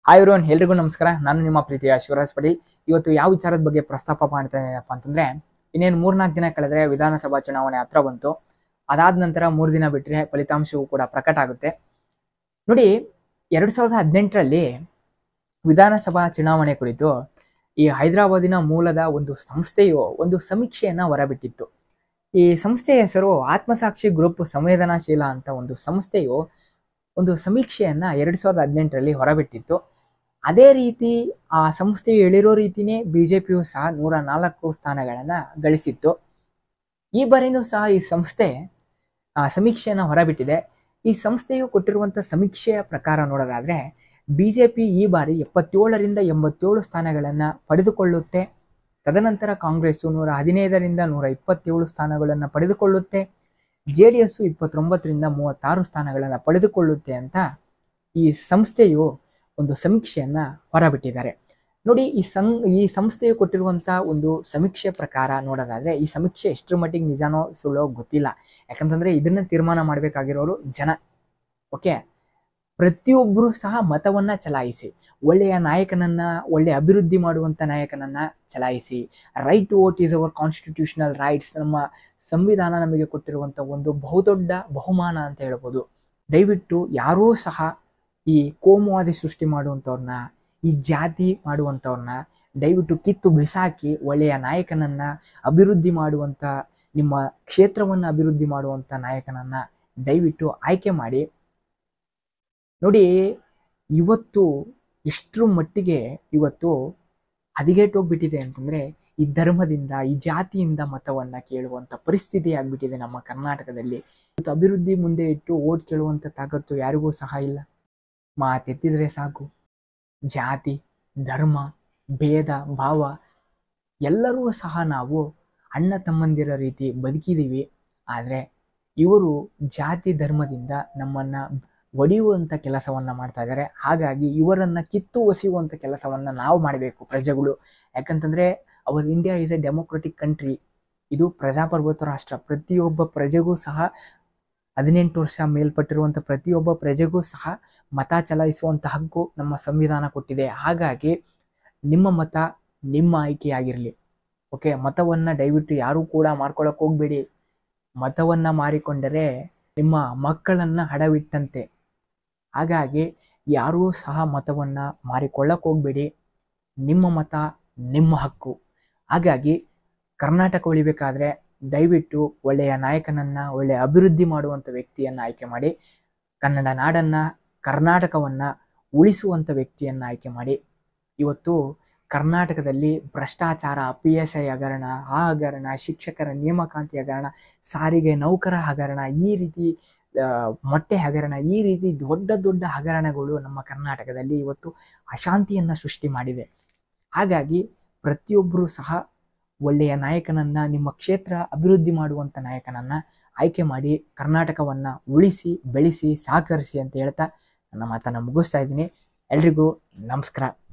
hi ಇವ್ರೋನ್ ಎಲ್ರಿಗೂ ನಮಸ್ಕಾರ ನಾನು ನಿಮ್ಮ ಪ್ರೀತಿಯ ಶಿವರಾಜ್ ಪಟೇಲ್ ಇವತ್ತು ಯಾವ ವಿಚಾರದ ಬಗ್ಗೆ ಪ್ರಸ್ತಾಪ ಮಾಡ್ತೇನೆಪ್ಪ ಅಂತಂದ್ರೆ ಇನ್ನೇನು ಮೂರ್ನಾಲ್ಕು ದಿನ ಕಳೆದ್ರೆ ವಿಧಾನಸಭಾ ಚುನಾವಣೆ ಹತ್ರ ಬಂತು ಅದಾದ ನಂತರ ಮೂರು ದಿನ ಬಿಟ್ಟರೆ ಫಲಿತಾಂಶವು ಕೂಡ ಪ್ರಕಟ ಆಗುತ್ತೆ ನೋಡಿ ಎರಡು ಸಾವಿರದ ಹದಿನೆಂಟರಲ್ಲಿ ವಿಧಾನಸಭಾ ಚುನಾವಣೆ ಕುರಿತು ಈ ಹೈದರಾಬಾದಿನ ಮೂಲದ ಒಂದು ಸಂಸ್ಥೆಯು ಒಂದು ಸಮೀಕ್ಷೆಯನ್ನ ಹೊರಬಿಟ್ಟಿತ್ತು ಈ ಸಂಸ್ಥೆಯ ಹೆಸರು ಆತ್ಮಸಾಕ್ಷಿ ಗ್ರೂಪ್ ಸಂವೇದನಾಶೀಲ ಅಂತ ಒಂದು ಸಂಸ್ಥೆಯು ಒಂದು ಸಮೀಕ್ಷೆಯನ್ನ ಎರಡ್ ಸಾವಿರದ ಹದಿನೆಂಟರಲ್ಲಿ ಹೊರಬಿಟ್ಟಿತ್ತು ಅದೇ ರೀತಿ ಆ ಸಂಸ್ಥೆಯು ಹೇಳಿರೋ ರೀತಿನೇ ಬಿಜೆಪಿಯು ಸಹ ನೂರ ನಾಲ್ಕು ಸ್ಥಾನಗಳನ್ನ ಗಳಿಸಿತ್ತು ಈ ಬಾರಿನೂ ಸಹ ಈ ಸಂಸ್ಥೆ ಆ ಸಮೀಕ್ಷೆಯನ್ನ ಹೊರಬಿಟ್ಟಿದೆ ಈ ಸಂಸ್ಥೆಯು ಕೊಟ್ಟಿರುವಂತ ಸಮೀಕ್ಷೆಯ ಪ್ರಕಾರ ನೋಡೋದಾದ್ರೆ ಬಿಜೆಪಿ ಈ ಬಾರಿ ಎಪ್ಪತ್ತೇಳರಿಂದ ಎಂಬತ್ತೇಳು ಸ್ಥಾನಗಳನ್ನ ಪಡೆದುಕೊಳ್ಳುತ್ತೆ ತದನಂತರ ಕಾಂಗ್ರೆಸ್ಸು ನೂರ ಹದಿನೈದರಿಂದ ನೂರ ಇಪ್ಪತ್ತೇಳು ಸ್ಥಾನಗಳನ್ನು ಪಡೆದುಕೊಳ್ಳುತ್ತೆ ಜೆ ಡಿ ಎಸ್ ಇಪ್ಪತ್ತೊಂಬತ್ತರಿಂದ ಮೂವತ್ತಾರು ಸ್ಥಾನಗಳನ್ನು ಪಡೆದುಕೊಳ್ಳುತ್ತೆ ಅಂತ ಈ ಸಂಸ್ಥೆಯು ಒಂದು ಸಮೀಕ್ಷೆಯನ್ನ ಹೊರಬಿಟ್ಟಿದ್ದಾರೆ ನೋಡಿ ಈ ಸಂ ಈ ಸಂಸ್ಥೆಯು ಕೊಟ್ಟಿರುವಂತ ಒಂದು ಸಮೀಕ್ಷೆ ಪ್ರಕಾರ ನೋಡೋದಾದ್ರೆ ಈ ಸಮೀಕ್ಷೆ ಎಷ್ಟರ ಮಟ್ಟಿಗೆ ನಿಜಾನೋ ಸುಳ್ಳೋ ಗೊತ್ತಿಲ್ಲ ಯಾಕಂತಂದ್ರೆ ಇದನ್ನ ತೀರ್ಮಾನ ಮಾಡಬೇಕಾಗಿರೋರು ಜನ ಓಕೆ ಪ್ರತಿಯೊಬ್ಬರು ಸಹ ಮತವನ್ನ ಚಲಾಯಿಸಿ ಒಳ್ಳೆಯ ನಾಯಕನನ್ನ ಒಳ್ಳೆಯ ಅಭಿವೃದ್ಧಿ ಮಾಡುವಂತ ನಾಯಕನನ್ನ ಚಲಾಯಿಸಿ right to vote is our constitutional rights ನಮ್ಮ ಸಂವಿಧಾನ ನಮಗೆ ಕೊಟ್ಟಿರುವಂತ ಒಂದು ಬಹುದೊಡ್ಡ ಬಹುಮಾನ ಅಂತ ಹೇಳ್ಬೋದು ದಯವಿಟ್ಟು ಯಾರೂ ಸಹ ಈ ಕೋಮುವಾದಿ ಸೃಷ್ಟಿ ಮಾಡುವಂಥವ್ರನ್ನ ಈ ಜಾತಿ ಮಾಡುವಂಥವ್ರನ್ನ ದಯವಿಟ್ಟು ಕಿತ್ತು ಬಿಸಾಕಿ ಒಳ್ಳೆಯ ನಾಯಕನನ್ನ ಅಭಿವೃದ್ಧಿ ಮಾಡುವಂತ ನಿಮ್ಮ ಕ್ಷೇತ್ರವನ್ನು ಅಭಿವೃದ್ಧಿ ಮಾಡುವಂತ ನಾಯಕನನ್ನ ದಯವಿಟ್ಟು ಆಯ್ಕೆ ಮಾಡಿ ನೋಡಿ ಇವತ್ತು ಎಷ್ಟರ ಮಟ್ಟಿಗೆ ಇವತ್ತು ಹದಿಗೆಟ್ಟೋಗ್ಬಿಟ್ಟಿದೆ ಅಂತಂದ್ರೆ ಈ ಧರ್ಮದಿಂದ ಈ ಜಾತಿಯಿಂದ ಮತವನ್ನ ಕೇಳುವಂತ ಪರಿಸ್ಥಿತಿ ಆಗ್ಬಿಟ್ಟಿದೆ ನಮ್ಮ ಕರ್ನಾಟಕದಲ್ಲಿ ಇವತ್ತು ಅಭಿವೃದ್ಧಿ ಮುಂದೆ ಇಟ್ಟು ಓಟ್ ಕೇಳುವಂತ ತಾಕತ್ತು ಯಾರಿಗೂ ಸಹ ಇಲ್ಲ ಮಾತೆತ್ತಿದ್ರೆ ಸಾಕು ಜಾತಿ ಧರ್ಮ ಭೇದ ಭಾವ ಎಲ್ಲರೂ ಸಹ ನಾವು ಅಣ್ಣ ತಮ್ಮಂದಿರ ರೀತಿ ಬದುಕಿದೀವಿ ಆದರೆ ಇವರು ಜಾತಿ ಧರ್ಮದಿಂದ ನಮ್ಮನ್ನ ಒಡೆಯುವಂತ ಕೆಲಸವನ್ನ ಮಾಡ್ತಾ ಇದ್ದಾರೆ ಹಾಗಾಗಿ ಇವರನ್ನ ಕಿತ್ತು ಒಸೆಯುವಂತ ಕೆಲಸವನ್ನ ನಾವು ಮಾಡಬೇಕು ಪ್ರಜೆಗಳು ಯಾಕಂತಂದ್ರೆ our India is a democratic country ಇದು ಪ್ರಜಾಪ್ರಭುತ್ವ ರಾಷ್ಟ್ರ ಪ್ರತಿಯೊಬ್ಬ ಪ್ರಜೆಗೂ ಸಹ ಹದಿನೆಂಟು ವರ್ಷ ಮೇಲ್ಪಟ್ಟಿರುವಂಥ ಪ್ರತಿಯೊಬ್ಬ ಪ್ರಜೆಗೂ ಸಹ ಮತ ಚಲಾಯಿಸುವಂತ ಹಕ್ಕು ನಮ್ಮ ಸಂವಿಧಾನ ಕೊಟ್ಟಿದೆ ಹಾಗಾಗಿ ನಿಮ್ಮ ಮತ ನಿಮ್ಮ ಆಯ್ಕೆಯಾಗಿರಲಿ ಓಕೆ ಮತವನ್ನ ದಯವಿಟ್ಟು ಯಾರೂ ಕೂಡ ಮಾರ್ಕೊಳಕ್ ಹೋಗ್ಬೇಡಿ ಮತವನ್ನ ಮಾರಿಕೊಂಡರೆ ನಿಮ್ಮ ಮಕ್ಕಳನ್ನ ಹಡವಿಟ್ಟಂತೆ ಹಾಗಾಗಿ ಯಾರೂ ಸಹ ಮತವನ್ನ ಮಾರಿಕೊಳ್ಳಕ್ ಹೋಗ್ಬೇಡಿ ನಿಮ್ಮ ಮತ ನಿಮ್ಮ ಹಕ್ಕು ಹಾಗಾಗಿ ಕರ್ನಾಟಕ ಉಳಿಬೇಕಾದ್ರೆ ದಯವಿಟ್ಟು ಒಳ್ಳೆಯ ನಾಯಕನನ್ನ ಒಳ್ಳೆಯ ಅಭಿವೃದ್ಧಿ ಮಾಡುವಂತ ವ್ಯಕ್ತಿಯನ್ನ ಆಯ್ಕೆ ಮಾಡಿ ಕನ್ನಡ ನಾಡನ್ನ ಕರ್ನಾಟಕವನ್ನ ಉಳಿಸುವಂತ ವ್ಯಕ್ತಿಯನ್ನ ಆಯ್ಕೆ ಮಾಡಿ ಇವತ್ತು ಕರ್ನಾಟಕದಲ್ಲಿ ಭ್ರಷ್ಟಾಚಾರ ಪಿ ಎಸ್ ಐ ಹಗರಣ ಆ ಹಗರಣ ಶಿಕ್ಷಕರ ನೇಮಕಾತಿ ಹಗರಣ ಸಾರಿಗೆ ನೌಕರ ಹಗರಣ ಈ ರೀತಿ ಆ, ಮೊಟ್ಟೆ ಹಗರಣ ಈ ರೀತಿ ದೊಡ್ಡ ದೊಡ್ಡ ಹಗರಣಗಳು ನಮ್ಮ ಕರ್ನಾಟಕದಲ್ಲಿ ಇವತ್ತು ಅಶಾಂತಿಯನ್ನ ಸೃಷ್ಟಿ ಮಾಡಿದೆ ಹಾಗಾಗಿ ಪ್ರತಿಯೊಬ್ಬರೂ ಸಹ ಒಳ್ಳೆಯ ನಾಯಕನನ್ನ ನಿಮ್ಮ ಕ್ಷೇತ್ರ ಅಭಿವೃದ್ಧಿ ಮಾಡುವಂತ ನಾಯಕನನ್ನ ಆಯ್ಕೆ ಮಾಡಿ ಕರ್ನಾಟಕವನ್ನ ಉಳಿಸಿ ಬೆಳೆಸಿ ಸಹಕರಿಸಿ ಅಂತ ಹೇಳ್ತಾ ನನ್ನ ಮಾತನ್ನ ಮುಗಿಸ್ತಾ ಇದ್ದೀನಿ ಎಲ್ರಿಗೂ ನಮಸ್ಕಾರ